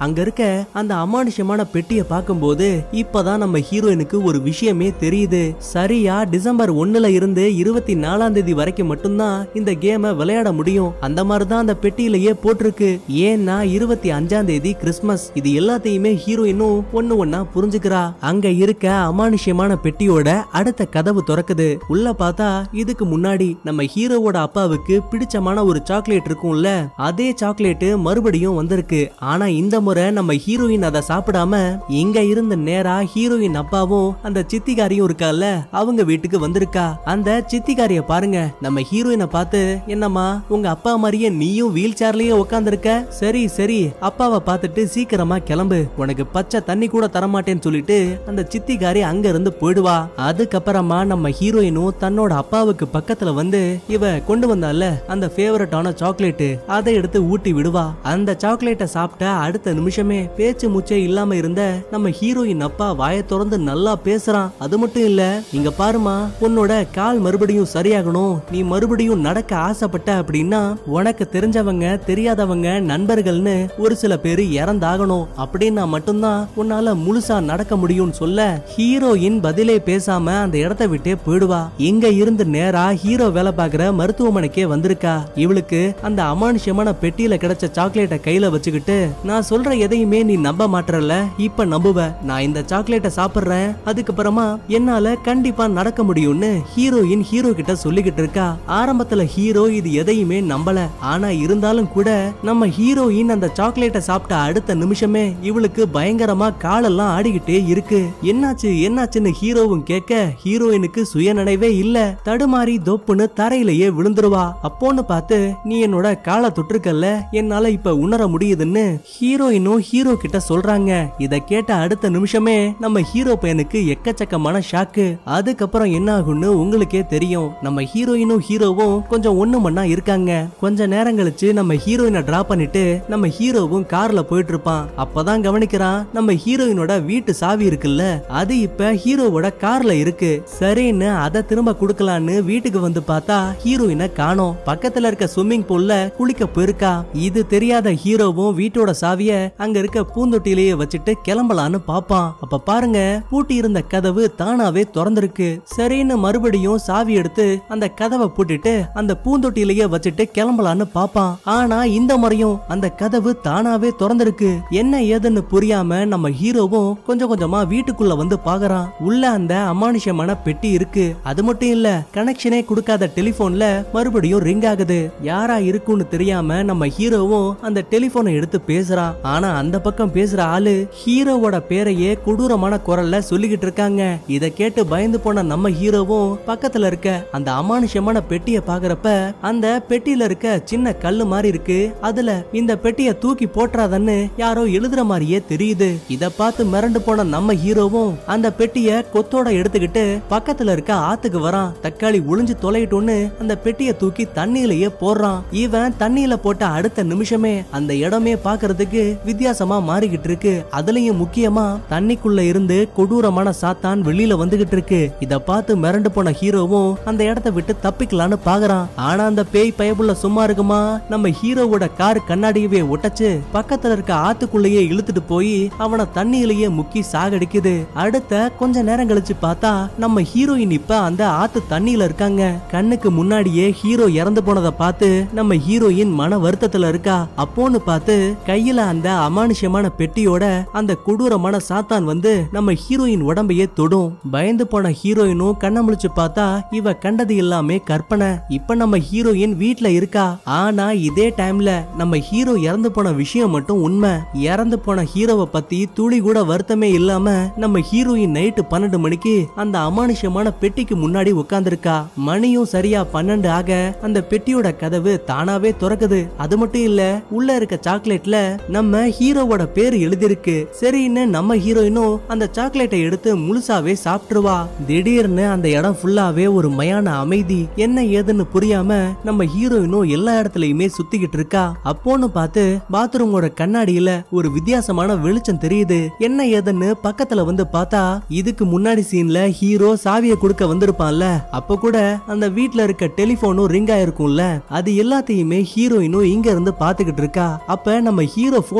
அந்த அமானுஷ்யமான பெட்டியை பார்க்கும்போது இப்பதான் நம்ம ஹீரோயினுக்கு ஒரு விஷயமே தெரியுது சரியா டிசம்பர் ஒண்ணுல இருந்து இருபத்தி நாலாம் தேதி வரைக்கும் மட்டும்தான் இந்த கேமை விளையாட முடியும் அந்த மாதிரிதான் அந்த பெட்டியிலேயே போட்டிருக்கு ஏன்னா இருபத்தி அஞ்சாம் தேதி கிறிஸ்மஸ் இது எல்லாத்தையுமே ஹீரோயினும் ஒண்ணு ஒண்ணா புரிஞ்சுக்கிறா அங்க இருக்க அமானுஷ்யமான பெட்டியோட அடுத்த கதவு திறக்குது உள்ள பார்த்தா இதுக்கு முன்னாடி நம்ம ஹீரோவோட அப்பாவுக்கு பிடிச்சமான ஒரு சாக்லேட் இருக்கும்ல அதே சாக்லேட் மறுபடியும் வந்திருக்கு ஆனா இந்த முறை நம்ம ஹீரோயின் அதை சாப்பிடாம இங்க இருந்த நேரா ஹீரோயின் அப்பாவும் அந்த சித்திகாரியும் இருக்கால அவங்க வீட்டுக்கு வந்திருக்கா அந்த சித்திகாரிய பாருங்க நம்ம ஹீரோயினை பார்த்து என்னம்மா உங்க அப்பா மாதிரியே நீயும் வீல் சேர்லயே உட்காந்துருக்க சரி சரி அப்பாவை பார்த்துட்டு சீக்கிரமா கிளம்பு உனக்கு பச்சை தண்ணி கூட தரமாட்டேன்னு சொல்லிட்டு அந்த சித்திகாரி அங்க இருந்து போயிடுவா அதுக்கப்புறமா நம்ம ஹீரோயினும் தன்னோட அப்பாவுக்கு பக்கத்துல வந்து இவ கொண்டு வந்தால அந்த ஃபேவரட்டான சாக்லேட் அதை எடுத்து ஊட்டி விடுவா அந்த சாக்லேட்டை சாப்பிட்ட அடுத்த நிமிஷமே பேச்சு மூச்சே இல்லாம இருந்த நம்ம ஹீரோயின் அப்பா வாயை திறந்து நல்லா பேசுறான் அது மட்டும் இல்ல இங்க பாருமா உன்னோட கால் மறுபடியும் சரியாகணும் நீ மறுபடியும் நடக்க ஆசைப்பட்ட அப்படின்னா உனக்கு தெரிஞ்சவங்க தெரியாதவங்க நண்பர்கள்னு ஒரு சில பேர் இறந்தாகணும் அப்படின்னா மட்டும்தான் உன்னால முழுசா நடக்க முடியும்னு சொல்ல ஹீரோயின் பதிலே பேசாம அந்த இடத்த விட்டே போயிடுவா இங்க இருந்து நேரா ஹீரோ வேலை பார்க்கிற மருத்துவமனைக்கே வந்திருக்கா இவளுக்கு அந்த அமானுஷ்யமான பெட்டியில கிடைச்ச சாக்லேட்டை கையில வச்சுக்கிட்டு நான் சொல்ற எதையுமே நீ நம்ப மாட்டறல இப்ப நம்புவ நான் இந்த சாக்லேட்டை சாப்பிடுறேன் அதுக்கப்புறமா என்னால கண்டிப்பா நடக்க முடியும்னு ஹீரோயின் ஹீரோ கிட்ட சொல்லிக்கிட்டு இருக்கா ஆரம்பத்துல ஹீரோ இது எதையுமே நம்பல ஆனா இருந்தாலும் கூட நம்ம ஹீரோயின் அந்த சாக்லேட்டை சாப்பிட்ட அடுத்த நிமிஷமே இவளுக்கு பயங்கரமா காலெல்லாம் ஆடிக்கிட்டே இருக்கு என்னாச்சு என்னாச்சுன்னு ஹீரோவும் கேட்க ஹீரோயினுக்கு சுயநினைவே இல்ல தடுமாறி தொப்புன்னு தரையிலேயே விழுந்துருவா அப்போன்னு பார்த்து நீ என்னோட காலை தொட்டிருக்கல்ல என்னால இப்ப உணர முடியுதுன்னு ஹீரோயினும் ஹீரோ கிட்ட சொல்றாங்க இத கேட்ட அடுத்த நிமிஷமே நம்ம ஹீரோ பையனுக்கு எக்கச்சக்கமான ஷாக்கு அதுக்கப்புறம் என்ன ஆகும்னு உங்களுக்கே தெரியும் நம்ம ஹீரோயினும் ஹீரோவும் கொஞ்சம் ஒண்ணு மண்ணா இருக்காங்க கொஞ்ச நேரம் கழிச்சு நம்ம ஹீரோயினை டிராப் பண்ணிட்டு நம்ம ஹீரோவும் கார்ல போயிட்டு இருப்பான் அப்பதான் கவனிக்கிறான் நம்ம ஹீரோயினோட வீட்டு சாவி இருக்குல்ல அது இப்ப ஹீரோவோட கார்ல இருக்கு சரின்னு அதை திரும்ப கொடுக்கலான்னு வீட்டுக்கு வந்து பார்த்தா ஹீரோயினை காணோம் பக்கத்துல இருக்க ஸ்விம்மிங் பூல்ல குளிக்க போயிருக்கா இது தெரியாத ஹீரோவும் வீட்டோட சாவிய அங்க இருக்க பூந்தொட்டிலேயே வச்சுட்டு கிளம்பலான்னு பாப்பான் அப்ப பாருங்க பூட்டி இருந்த கதவு தானாவே திறந்திருக்கு சரின்னு மறுபடியும் சாவி எடுத்து அந்த கதவை பூட்டிட்டு அந்த பூந்தொட்டிலேயே வச்சுட்டு கிளம்பலான்னு பாப்பான் ஆனா இந்த முறையும் அந்த கதவு தானாவே திறந்திருக்கு என்ன ஏதுன்னு புரியாம நம்ம ஹீரோவும் கொஞ்சம் கொஞ்சமா வீட்டுக்குள்ள வந்து பாக்குறான் உள்ள அந்த அமானுஷ்யமான பெட்டி இருக்கு அது மட்டும் இல்ல கனெக்ஷனே கொடுக்காத டெலிபோன்ல மறுபடியும் ரிங் ஆகுது யாரா இருக்குன்னு தெரியாம நம்ம ஹீரோவும் அந்த டெலிபோனை எடுத்து பேசுறான் ஆனா அந்த பக்கம் பேசுற ஆளு ஹீரோவோட பேரையே கொடூரமான குரல்ல சொல்லிக்கிட்டு இருக்காங்க இத கேட்டு பயந்து போன நம்ம ஹீரோவும் பக்கத்துல இருக்க அந்த அமானுஷ்யமான பெட்டியை பாக்குறப்ப அந்த பெட்டியில இருக்க சின்ன கல்லு மாதிரி இருக்கு அதுல இந்த பெட்டியை தூக்கி போட்டுறாதன்னு யாரோ எழுதுற மாதிரியே தெரியுது இத பார்த்து மிரண்டு போன நம்ம ஹீரோவும் அந்த பெட்டிய கொத்தோட எடுத்துக்கிட்டு பக்கத்துல இருக்க ஆத்துக்கு வரான் தக்காளி ஒளிஞ்சு தொலையிட்டோன்னு அந்த பெட்டியை தூக்கி தண்ணியிலேயே போடுறான் இவன் தண்ணியில போட்ட அடுத்த நிமிஷமே அந்த இடமே பாக்குறதுக்கு வித்தியாசமா மாறிக்கிட்டு இருக்கு அதுலயும் முக்கியமா தண்ணிக்குள்ள இருந்து கொடூரமான சாத்தான் வெளியில வந்துகிட்டு இருக்கு இத பார்த்து மிரண்டு போன ஹீரோவும் அந்த இடத்த விட்டு தப்பிக்கலான்னு பாக்குறான் ஆனா அந்த பேய் பயபுள்ள சும்மா இருக்குமா நம்ம ஹீரோவோட கார் கண்ணாடியவே ஒட்டச்சு பக்கத்துல இருக்க ஆத்துக்குள்ளேயே இழுத்துட்டு போய் அவனை தண்ணியிலேயே முக்கி சாகடிக்குது அடுத்த கொஞ்ச நேரம் கழிச்சு பார்த்தா நம்ம ஹீரோயின் இப்ப அந்த ஆத்து தண்ணியில இருக்காங்க கண்ணுக்கு முன்னாடியே ஹீரோ இறந்து போனதை பார்த்து நம்ம ஹீரோயின் மன வருத்தத்துல இருக்கா அப்போன்னு பார்த்து கையில அந்த அமானுஷ்யமான பெட்டியோட அந்த கொடூரமான சாத்தான் வந்து நம்ம ஹீரோயின் உடம்பையே தொடும் பயந்து போன ஹீரோயினும் கண்ண முழிச்சு பார்த்தா இவ கண்டது எல்லாமே கற்பனை இப்ப நம்ம ஹீரோயின் வீட்ல இருக்கா ஆனா இதே டைம்ல நம்ம ஹீரோ இறந்து போன விஷயம் மட்டும் உண்மை இறந்து போன ஹீரோவை பத்தி துளி கூட வருத்தமே இல்லாம நம்ம ஹீரோயின் நைட்டு பன்னெண்டு மணிக்கு அந்த அமானுஷ்யமான பெட்டிக்கு முன்னாடி உட்கார்ந்திருக்கா மணியும் சரியா பன்னெண்டு ஆக அந்த பெட்டியோட கதவு தானாவே திறக்குது அது மட்டும் இல்ல உள்ள இருக்க சாக்லேட்ல நம்ம ஹீரோவோட பேர் எழுதிருக்கு சரின்னு நம்ம ஹீரோயினும் அந்த சாக்லேட்டை எடுத்து முழுசாவே சாப்பிட்டுருவா திடீர்னு அந்த இடம் ஃபுல்லாவே ஒரு மயான அமைதி என்ன ஏதுன்னு புரியாம நம்ம ஹீரோயினும் எல்லா இடத்துலயுமே சுத்திக்கிட்டு இருக்கா அப்போன்னு பார்த்து பாத்ரூமோட கண்ணாடியில ஒரு வித்தியாசமான வெளிச்சம் தெரியுது என்ன ஏதுன்னு பக்கத்துல வந்து பார்த்தா இதுக்கு முன்னாடி சீன்ல ஹீரோ சாவியை கொடுக்க வந்திருப்பான்ல அப்ப கூட அந்த வீட்ல இருக்க டெலிபோனும் ரிங் ஆயிருக்கும்ல அது எல்லாத்தையுமே ஹீரோயினும் இங்க இருந்து பாத்துக்கிட்டு இருக்கா அப்ப நம்ம ஹீரோ போன் எடுப்பான்ல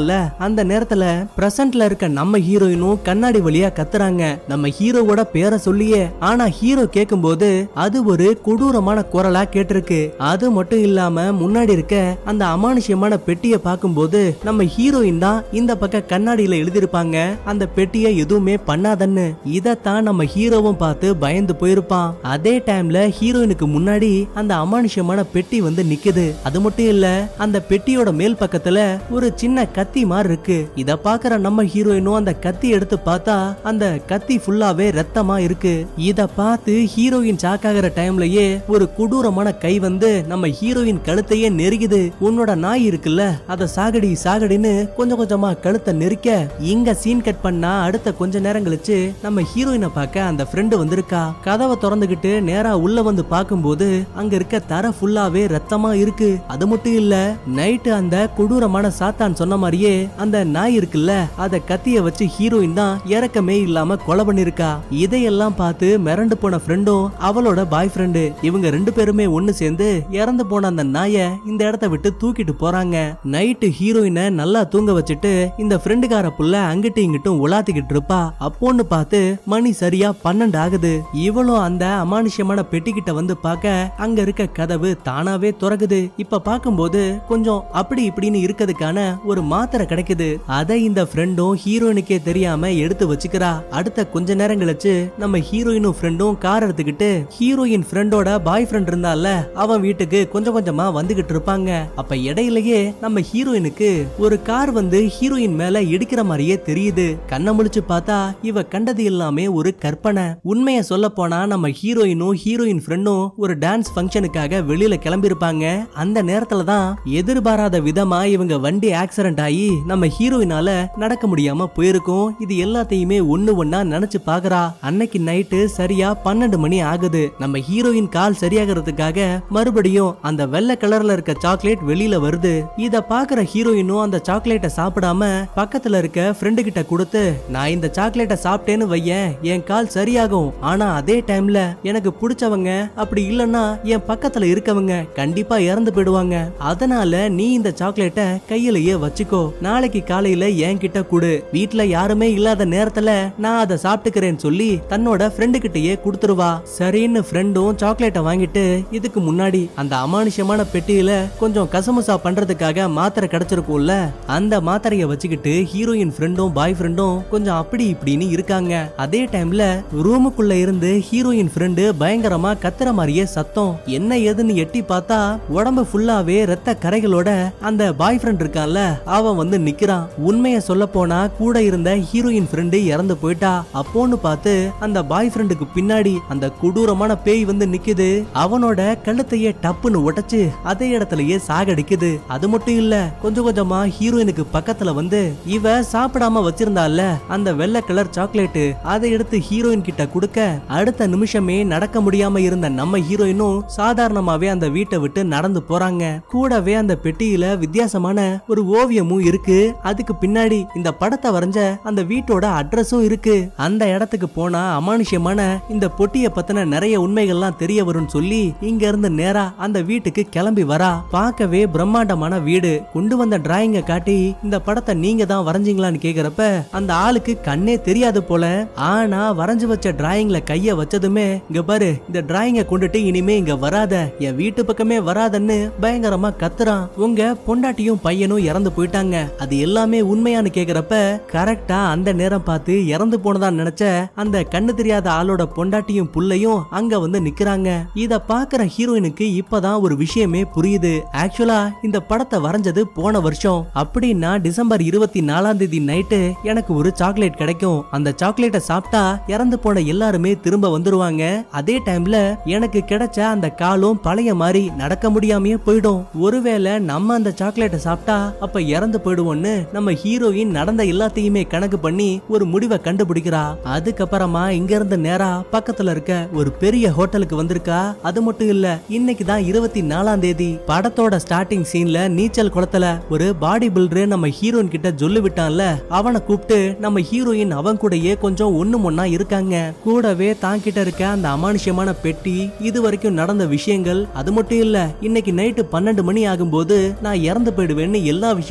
இருப்பான்ல அந்த நேரத்துல பிரசன்ட்ல இருக்க நம்ம ஹீரோயினும் கண்ணாடி வழியா கத்துறாங்க நம்ம ஹீரோவோட பேரை சொல்லியே ஆனா ஹீரோ கேட்கும்போது அது ஒரு கொடூரமான குரலா கேட்டிருக்கு அது மட்டும் இல்லாம முன்னாடி இருக்க அந்த அமானுஷ்யமான பெட்டியை பார்க்கும்போது நம்ம ஹீரோயின் தான் இந்த பக்கம் கண்ணாடியில எழுதியிருப்பாங்க அந்த பெட்டியை எதுவுமே பண்ணாதன்னு இதத்தான் நம்ம ஹீரோவும் பார்த்து பயந்து போயிருப்பான் அதே டைம்ல ஹீரோயினுக்கு முன்னாடி அந்த அமானுஷ்யமான பெட்டி வந்து நிக்குது அது மட்டும் இல்ல அந்த பெட்டியோட மேல் பக்கத்துல ஒரு சின்ன கத்தி மாதிரி இருக்கு இத பாக்குற நம்ம ஹீரோயினும் அந்த கத்தி எடுத்து பார்த்தா அந்த கத்தி ஃபுல்லாவே ரத்தமா இருக்கு இத பார்த்து ஹீரோயின் சாக்காகிற டைம்லயே ஒரு கொடூரமான கை வந்து நம்ம ஹீரோயின் கழுத்தையே நெருகுது உன்னோட நாய் இருக்குல்ல அத சாகடி சாகடின்னு கொஞ்சம் கொஞ்சமா கழுத்தை நெரிக்க இங்க சீன் கட் பண்ணா அடுத்த கொஞ்ச நேரம் கழிச்சு நம்ம ஹீரோயினை பார்க்க அந்த ஃப்ரெண்டு வந்திருக்கா கதவை திறந்துகிட்டு நேரா உள்ள வந்து பார்க்கும்போது அங்க இருக்க தர ஃபுல்லாவே ரத்தமா இருக்கு அது மட்டும் இல்ல நைட்டு அந்த கொடூரமான சாத்தான் சொன்ன மாதிரியே அந்த நாய் இருக்குல்ல அத கத்திய வச்சு ஹீரோயின் தான் இறக்கமே இல்லாம கொலை பண்ணிருக்கா இதையெல்லாம் பார்த்து மிரண்டு போன ஃப்ரெண்டும் அவளோட பாய் ஃப்ரெண்டு இவங்க ரெண்டு பேருமே ஒண்ணு சேர்ந்து இறந்து போன அந்த நாய இந்த இடத்த விட்டு தூக்கிட்டு போறாங்க நைட்டு ஹீரோயினை நல்லா தூங்க வச்சுட்டு இந்த ஃப்ரெண்டுக்கார புள்ள அங்கிட்டும் இங்கிட்டும் உலாத்திக்கிட்டு இருப்பா அப்போன்னு பார்த்து மணி சரியா பன்னெண்டு ஆகுது இவளும் அந்த அமானுஷ்யமான பெட்டிக்கிட்ட வந்து பார்க்க அங்க இருக்க கதவு தானாவே திறக்குது இப்ப பார்க்கும்போது கொஞ்சம் அப்படி இப்படின்னு இருக்கிறதுக்கான ஒரு மாத்திரை கிடைக்குது அதை இந்த ஃப்ரெண்டும் ஹீரோயினுக்கே தெரியாம எடுத்து வச்சுக்கிறா அடுத்த கொஞ்ச நேரம் கழிச்சு நம்ம ஹீரோயினும் ஃப்ரெண்டும் கார் எடுத்துக்கிட்டு ஹீரோயின் ஃப்ரெண்டோட பாய் ஃப்ரெண்ட் இருந்தால அவன் வீட்டுக்கு கொஞ்சம் கொஞ்சமா வந்துகிட்டு இருப்பாங்க அப்ப இடையிலேயே நம்ம ஹீரோயினுக்கு ஒரு கார் வந்து ஹீரோயின் மேல இடிக்கிற மாதிரியே தெரியுது கண்ணை முழிச்சு பார்த்தா இவ கண்டது எல்லாமே ஒரு கற்பனை உண்மையை சொல்ல போனா நம்ம ஹீரோயினும் ஹீரோயின் ஃப்ரெண்டும் ஒரு டான்ஸ் ஃபங்க்ஷனுக்காக வெளியில கிளம்பியிருப்பாங்க அந்த நேரத்துல தான் எதிர்பாராத விதமா இவங்க வண்டி ஆக்சிடென்ட் ஆகி நம்ம ஹீரோயினால நடக்க முடியாம போயிருக்கும் இது எல்லாத்தையுமே ஒண்ணு ஒண்ணா நினைச்சு பாக்குறா அன்னைக்கு நைட்டு சரியா பன்னெண்டு மணி ஆகுது நம்ம ஹீரோயின் கால் சரியாகிறதுக்காக மறுபடியும் அந்த வெள்ளை கலர்ல இருக்க சாக்லேட் வெளியில வருது இத பாக்குற ஹீரோயினும் அந்த சாக்லேட்டை சாப்பிடாம பக்கத்துல இருக்க ஃப்ரெண்டு கிட்ட கொடுத்து நான் இந்த சாக்லேட்டை சாப்பிட்டேன்னு வையேன் என் கால் சரியாகும் ஆனா அதே டைம்ல எனக்கு பிடிச்சவங்க அப்படி இல்லைன்னா என் பக்கத்துல இருக்கவங்க கண்டிப்பா இறந்து போயிடுவாங்க அதனால நீ இந்த சாக்லேட்டை கையிலேயே வச்சுக்கோ நாளைக்கு காலையில என்கிட்ட கொடு வீட்ல யாருமே இல்லாத நேரத்துல நான் அதை சாப்பிட்டுக்கிறேன்னு சொல்லி தன்னோட ஃப்ரெண்டு கிட்டயே கொடுத்துருவா சரின்னு ஃப்ரெண்டும் சாக்லேட்டை வாங்கிட்டு இதுக்கு முன்னாடி அந்த அமானுஷ்யமான பெட்டியில கொஞ்சம் கசமுசா பண்றதுக்காக மாத்திரை கிடைச்சிருக்கும்ல அந்த மாத்திரைய வச்சுக்கிட்டு ஹீரோயின் ஃப்ரெண்டும் பாய் ஃப்ரெண்டும் கொஞ்சம் அப்படி இப்படின்னு இருக்காங்க அதே டைம்ல ரூமுக்குள்ள இருந்து ஹீரோயின் ஃப்ரெண்டு பயங்கரமா கத்துற மாதிரியே சத்தம் என்ன ஏதுன்னு எட்டி பார்த்தா உடம்பு ஃபுல்லாவே ரத்த கரைகளோட அந்த பாய் ஃப்ரெண்ட் இருக்கான்ல அவன் வந்து நிக்கிறான் உண்மைய சொல்ல போனா கூட இருந்த ஹீரோயின் ஃப்ரெண்டு இறந்து போயிட்டா அப்போன்னு பார்த்து அந்த பாய் ஃப்ரெண்டுக்கு பின்னாடி அந்த கொடூரமான பேய் வந்து நிக்குது அவனோட கழுத்தையே டப்புன்னு உடைச்சு அதே இடத்துலயே சாகடிக்குது அது மட்டும் இல்ல கொஞ்சம் கொஞ்சமா ஹீரோயினுக்கு பக்கத்துல வந்து இவ சாப்பிடாம வச்சிருந்தால அந்த வெள்ளை கலர் சாக்லேட் அதை எடுத்து ஹீரோயின் கிட்ட கொடுக்க அடுத்த நிமிஷமே நடக்க முடியாம இருந்த நம்ம ஹீரோயினும் சாதாரணமாவே அந்த வீட்டை விட்டு நடந்து போறாங்க கூடவே அந்த பெட்டியில வித்தியாசமான ஒரு ஓவியமும் இருக்கு அதுக்கு பின்னாடி இந்த படத்தை வரைஞ்ச அந்த வீட்டோட அட்ரஸும் இருக்கு அந்த இடத்துக்கு போனா அமானுஷ்யமான இந்த பொட்டிய பத்தின நிறைய உண்மைகள்லாம் தெரிய வரும்னு சொல்லி இங்க இருந்து நேரா அந்த வீட்டுக்கு கிளம்பி வரா பார்க்கவே பிரம்மாண்டமான வீடு கொண்டு வந்த டிராயிங்க காட்டி இந்த படத்தை நீங்க தான் வரைஞ்சீங்களான்னு கேக்குறப்ப அந்த ஆளுக்கு கண்ணே தெரியாது போல ஆனா வரைஞ்சு வச்ச டிராயிங்ல கைய வச்சதுமே இங்க பாரு இந்த டிராயிங்க கொண்டுட்டு இனிமே இங்க வராத என் வீட்டு பக்கமே வராதன்னு பயங்கரமா கத்துறான் உங்க பொண்டாட்டியும் பையனும் இறந்து போயிட்டாங்க அது எல்லாமே உண்மையான்னு கேக்குறப்ப கரெக்டா அந்த நேரம் பார்த்து இறந்து போனதா நினைச்ச அந்த கண்ணு தெரியாத ஆளோட பொண்டாட்டியும் புள்ளையும் அங்க வந்து நிக்கிறாங்க இத பாக்குற ஹீரோயினுக்கு இப்பதான் ஒரு விஷயமே புரியுது ஆக்சுவலா இந்த படத்தை வரைஞ்சது போன வருஷம் அப்படின்னா டிசம்பர் இருபத்தி நாலாம் தேதி நைட்டு எனக்கு ஒரு சாக்லேட் கிடைக்கும் அந்த சாக்லேட்டை சாப்பிட்டா இறந்து போன எல்லாருமே திரும்ப வந்துருவாங்க அதே டைம்ல எனக்கு கிடைச்ச அந்த காலும் பழைய மாதிரி நடக்க முடியாமயே போயிடும் ஒருவேளை நம்ம அந்த சாக்லேட்டை சாப்பிட்டா அப்ப இறந்து போயிடுவோம்னு நம்ம ஹீரோயின் நடந்த எல்லாத்தையுமே கணக்கு பண்ணி ஒரு முடிவை கண்டுபிடிக்கிறா அதுக்கப்புறமா இங்க இருந்து நேரா பக்கத்துல இருக்க ஒரு பெரிய ஹோட்டலுக்கு வந்திருக்கா அது மட்டும் இல்ல இன்னைக்கு தான் இருபத்தி நாலாம் தேதி படத்தோட ஸ்டார்டிங் சீன்ல நீச்சல் குளத்துல ஒரு பாடி பில்டர் நம்ம ஹீரோயின் கிட்ட சொல்லி விட்டான்ல அவனை கூப்பிட்டு நம்ம ஹீரோயின் அவன் கூடயே கொஞ்சம் ஒண்ணு ஒண்ணா இருக்காங்க கூடவே தான் கிட்ட இருக்க அந்த அமானுஷ்யமான பெட்டி இது வரைக்கும் நடந்த விஷயங்கள் அது மட்டும் இல்ல இன்னைக்கு நைட்டு பன்னெண்டு மணி ஆகும்போது நான் இறந்து போயிடுவேன்னு எல்லா விஷயத்தையுமே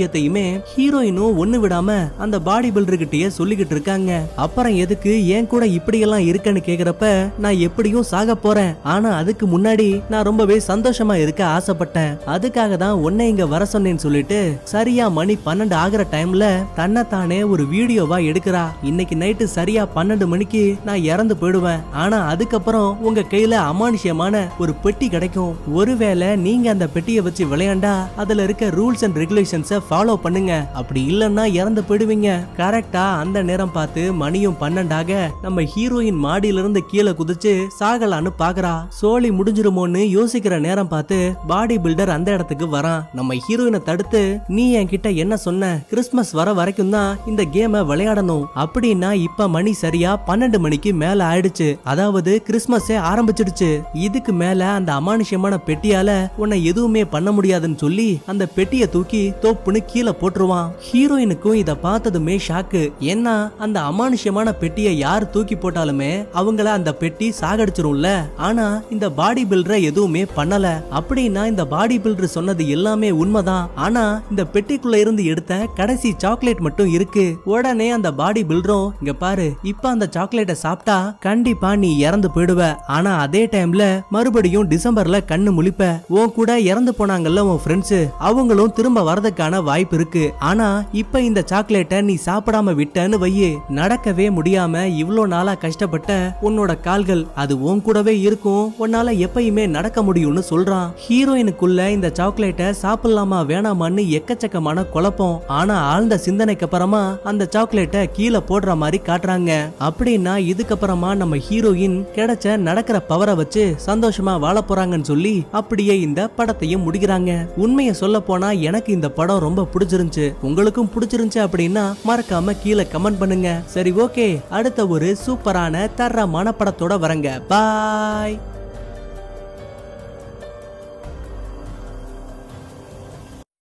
ஹீரோயினும் ஒண்ணு விடாம அந்த பாடி பில்டர் கிட்டயே சொல்லிக்கிட்டு இருக்காங்க அப்புறம் எதுக்கு ஏன் கூட இப்படி எல்லாம் இருக்கேன்னு கேக்குறப்ப நான் எப்படியும் சாக போறேன் ஆனா அதுக்கு முன்னாடி நான் ரொம்பவே சந்தோஷமா இருக்க ஆசைப்பட்டேன் அதுக்காக தான் உன்னை இங்க வர சொன்னேன்னு சொல்லிட்டு சரியா மணி பன்னெண்டு ஆகுற டைம்ல தன்னைத்தானே ஒரு வீடியோவா எடுக்கிறா இன்னைக்கு நைட்டு சரியா பன்னெண்டு மணிக்கு நான் இறந்து போயிடுவேன் ஆனா அதுக்கப்புறம் உங்க கையில அமானுஷ்யமான ஒரு பெட்டி கிடைக்கும் ஒருவேளை நீங்க அந்த பெட்டியை வச்சு விளையாண்டா அதுல இருக்க ரூல்ஸ் அண்ட் ரெகுலேஷன்ஸ ஃபாலோ பண்ணுங்க அப்படி இல்லைன்னா இறந்து போயிடுவீங்க கரெக்டா அந்த நேரம் பார்த்து மணியும் பன்னெண்டாக நம்ம ஹீரோயின் மாடியில இருந்து கீழே குதிச்சு சாகலான்னு பாக்குறா சோழி முடிஞ்சிருமோன்னு யோசிக்கிற நேரம் பார்த்து பாடி பில்டர் அந்த இடத்துக்கு வரான் நம்ம ஹீரோயினை தடுத்து நீ என்கிட்ட என்ன சொன்ன கிறிஸ்மஸ் வர வரைக்கும் தான் இந்த கேமை விளையாடணும் அப்படின்னா இப்ப மணி சரியா பன்னெண்டு மணிக்கு மேல ஆயிடுச்சு அதாவது கிறிஸ்மஸே ஆரம்பிச்சிடுச்சு இதுக்கு மேல அந்த அமானுஷ்யமான பெட்டியால உன்னை எதுவுமே பண்ண முடியாதுன்னு சொல்லி அந்த பெட்டியை தூக்கி தோப்புன்னு கீழே போட்டுருவான் ஹீரோயினுக்கும் இத பார்த்ததுமே ஷாக்கு ஏன்னா அந்த அமானுஷ்யமான பெட்டியை யார் தூக்கி போட்டாலுமே அவங்கள அந்த பெட்டி சாகடிச்சிரும்ல ஆனா இந்த பாடி பில்டரை எதுவுமே பண்ணல அப்படின்னா இந்த பாடி பில்டர் சொன்னது எல்லாமே உண்மைதான் ஆனா இந்த பெட்டிக்குள்ள இருந்து எடுத்த கடைசி சாக்லேட் மட்டும் இருக்கு உடனே அந்த பாடி பில்டரும் இங்க பாரு இப்ப அந்த சாக்லேட்டை சாப்பிட்டா கண்டிப்பா நீ இறந்து போயிடுவ ஆனா அதே டைம்ல மறுபடியும் டிசம்பர்ல கண்ணு முழிப்ப உன் கூட இறந்து போனாங்கல்ல உன் ஃப்ரெண்ட்ஸ் அவங்களும் திரும்ப வரதுக்கான வாய்ப்பு இருக்கு ஆனா இப்ப இந்த சாக்லேட்டை நீ சாப்பிடாம விட்டன்னு வையே நடக்கவே முடியாம இவ்ளோ நாளா கஷ்டப்பட்ட உன்னோட கால்கள் அது உன் கூடவே இருக்கும் உன்னால எப்பயுமே நடக்க முடியும்னு சொல்றான் ஹீரோயினுக்குள்ள இந்த சாக்லேட்டை சாப்பிடலாமா வேணாமான்னு எக்கச்சக்கமான குழப்பம் ஆனா ஆழ்ந்த சிந்தனைக்கு அப்புறமா அந்த சாக்லேட்டை கீழே போடுற மாதிரி காட்டுறாங்க அப்படின்னா இதுக்கப்புறமா நம்ம ஹீரோயின் கிடைச்ச நடக்கிற பவரை வச்சு சந்தோஷமா வாழ போறாங்கன்னு சொல்லி அப்படியே இந்த படத்தையும் முடிக்கிறாங்க உண்மையை சொல்ல போனா எனக்கு இந்த படம் ரொம்ப பிடிச்சிருந்துச்சு உங்களுக்கும் பிடிச்சிருந்துச்சு அப்படின்னா மறக்காம கீழே கமெண்ட் பண்ணுங்க சரி ஓகே அடுத்த ஒரு சூப்பரான தரமான படத்தோட வரங்க பாய்